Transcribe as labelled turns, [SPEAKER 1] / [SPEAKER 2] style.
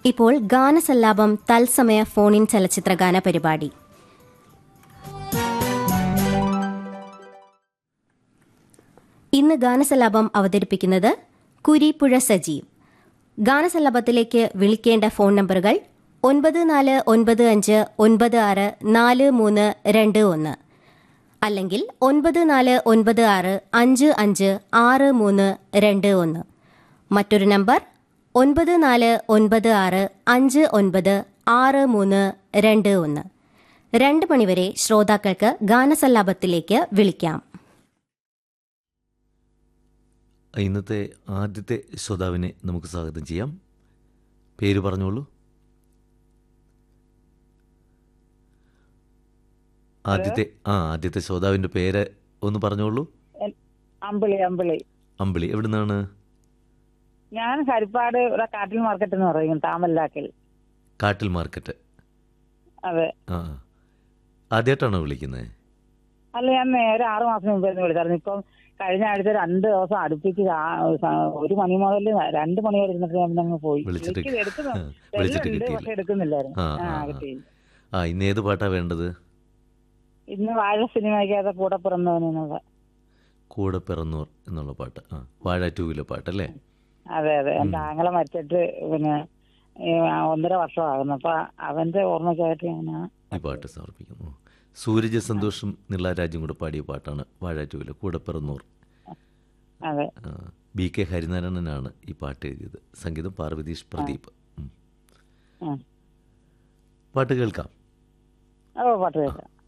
[SPEAKER 1] ഇപ്പോൾ ഗാനസല്ലാപം തത്സമയ ഫോണിൻ ചലച്ചിത്ര ഗാന പരിപാടി ഇന്ന് ഗാനസല്ലാപം അവതരിപ്പിക്കുന്നത് കുരിപ്പുഴ സജീവ് ഗാനസല്ലാപത്തിലേക്ക് വിളിക്കേണ്ട ഫോൺ നമ്പറുകൾ ഒൻപത് നാല് ഒൻപത് അഞ്ച് ഒൻപത് ആറ് നാല് മൂന്ന് രണ്ട് ഒന്ന് അല്ലെങ്കിൽ ഒൻപത് നാല് ഒൻപത് ആറ് അഞ്ച് അഞ്ച് ആറ് മൂന്ന് രണ്ട് ഒന്ന് മറ്റൊരു നമ്പർ ഒൻപത് നാല് ഒൻപത് ആറ് അഞ്ച് ഒൻപത് ആറ് മൂന്ന് രണ്ട് ഒന്ന് രണ്ട് മണിവരെ ശ്രോതാക്കൾക്ക് ഗാനസല്ലാപത്തിലേക്ക് വിളിക്കാം
[SPEAKER 2] ഇന്നത്തെ ആദ്യത്തെ ശ്രോതാവിനെ നമുക്ക് സ്വാഗതം ചെയ്യാം പേര് പറഞ്ഞോളൂ ആദ്യത്തെ ആ ആദ്യത്തെ ശ്രോതാവിൻ്റെ പേര് ഒന്ന് പറഞ്ഞോളൂ
[SPEAKER 3] എൻ- അമ്പിളി അമ്പിളി
[SPEAKER 2] അമ്പിളി എവിടുന്നാണ്
[SPEAKER 3] ഞാൻ ഹരിപ്പാട് ഇവിടെ കാട്ടിൽ മാർക്കറ്റ് എന്ന് പറയും താമല്ലാക്കിൽ
[SPEAKER 2] കാട്ടിൽ മാർക്കറ്റ്
[SPEAKER 3] അതെ
[SPEAKER 2] ആ ആദ്യമായിട്ടാണോ വിളിക്കുന്നത്
[SPEAKER 3] അല്ല ഞാൻ നേരെ ആറു മാസം മുമ്പ് ഒന്ന് വിളിച്ചായിരുന്നു ഇപ്പം കഴിഞ്ഞ ആഴ്ച രണ്ട് ദിവസം അടുപ്പിച്ച് രാ- സ- ഒരു മണി മുതൽ രണ്ട് മണി വരെ ഇരുന്നിട്ട് ഞാൻ പിന്നെ അങ്ങ് പോയി
[SPEAKER 2] വിളിച്ചിട്ട്
[SPEAKER 3] വിളിച്ച് എടുക്കുന്നു
[SPEAKER 2] ആ, വിളിച്ചിട്ട്
[SPEAKER 3] ബെല്ലുണ്ട്,
[SPEAKER 2] കിട്ടിയില്ല
[SPEAKER 3] പക്ഷെ എടുക്കുന്നില്ലായിരുന്നു
[SPEAKER 2] ആ,
[SPEAKER 3] ആ
[SPEAKER 2] ആ, ആ.
[SPEAKER 3] കിട്ടിയില്ല
[SPEAKER 2] ആ ഇന്ന് ഏത് പാട്ടാ വേണ്ടത്
[SPEAKER 3] ഇന്ന് വാഴ സിനിമയ്ക്കകത്ത് കൂടെ പിറന്നവനെന്നുള്ള
[SPEAKER 2] കൂടെ പിറന്നോർ എന്നുള്ള പാട്ട് ആ വാഴ ടൂവിലെ പാട്ടല്ലേ
[SPEAKER 3] അതെ അതെ എന്റെ ആങ്ങളെ മരിച്ചിട്ട് പിന്നെ ഈ ഒന്നര വർഷമാകുന്നു അപ്പൊ അവന്റെ ഓർമ്മയ്ക്കായിട്ട് ഞാൻ ആ
[SPEAKER 2] ഈ പാട്ട് സമർപ്പിക്കുന്നു സൂരജ് സന്തോഷം നിള്ള രാജ്യം കൂടെ പാടിയ പാട്ടാണ് വാഴ ടൂവിലെ കൂടെ പിറന്നോർ
[SPEAKER 3] അതെ
[SPEAKER 2] ആ, ബി കെ ഹരിനാരായണനാണ് ഈ പാട്ട് എഴുതിയത് സംഗീതം പാർവതീഷ് പ്രദീപ് ഉം.
[SPEAKER 3] ആ.
[SPEAKER 2] പാട്ട് കേൾക്കാം
[SPEAKER 3] ഓ പാട്ട് കേൾക്കാം